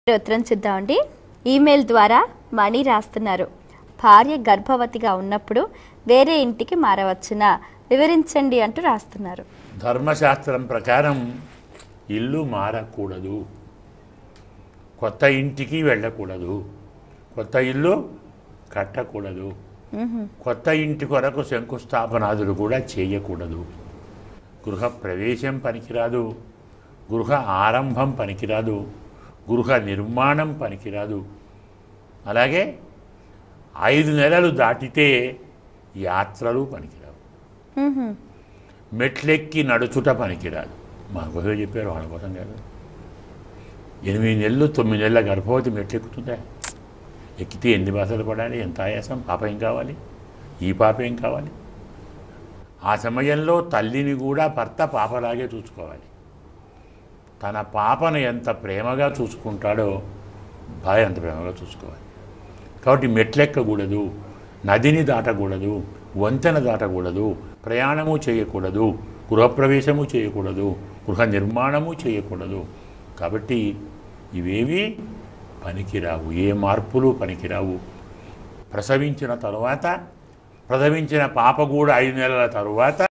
ఉత్తరం చూద్దామండి ఈమెయిల్ ద్వారా మణి రాస్తున్నారు భార్య గర్భవతిగా ఉన్నప్పుడు వేరే ఇంటికి మారవచ్చునా వివరించండి అంటూ రాస్తున్నారు ధర్మశాస్త్రం ప్రకారం ఇల్లు మారకూడదు కొత్త ఇంటికి వెళ్ళకూడదు కొత్త ఇల్లు కట్టకూడదు కొత్త ఇంటి కొరకు శంకుస్థాపనాదులు కూడా చేయకూడదు గృహ ప్రవేశం పనికిరాదు గృహ ఆరంభం పనికిరాదు గృహ నిర్మాణం పనికిరాదు అలాగే ఐదు నెలలు దాటితే యాత్రలు పనికిరావు మ్మ్హ్మ్. మెట్లెక్కి నడుచుట పనికిరాదు మా కోసం చెప్పారు వాళ్ళ కోసం కాదు ఎనిమిది నెలలు తొమ్మిది నెలల గర్భవతి మెట్లెక్కుతుందా ఎక్కితే ఎన్ని బాధలు పడాలి ఎంత ఆయాసం పాప ఏం కావాలి ఈ పాప ఏం కావాలి ఆ సమయంలో తల్లిని కూడా భర్త పాపలాగే చూసుకోవాలి తన పాపను ఎంత ప్రేమగా చూసుకుంటాడో భార్య అంత ప్రేమగా చూసుకోవాలి కాబట్టి మెట్లెక్కకూడదు నదిని దాటకూడదు వంతెన దాటకూడదు ప్రయాణము చేయకూడదు గృహప్రవేశము చేయకూడదు గృహ నిర్మాణము చేయకూడదు కాబట్టి ఇవేవి పనికిరావు ఏ మార్పులు పనికిరావు ప్రసవించిన తరువాత ప్రసవించిన పాప కూడా ఐదు నెలల తరువాత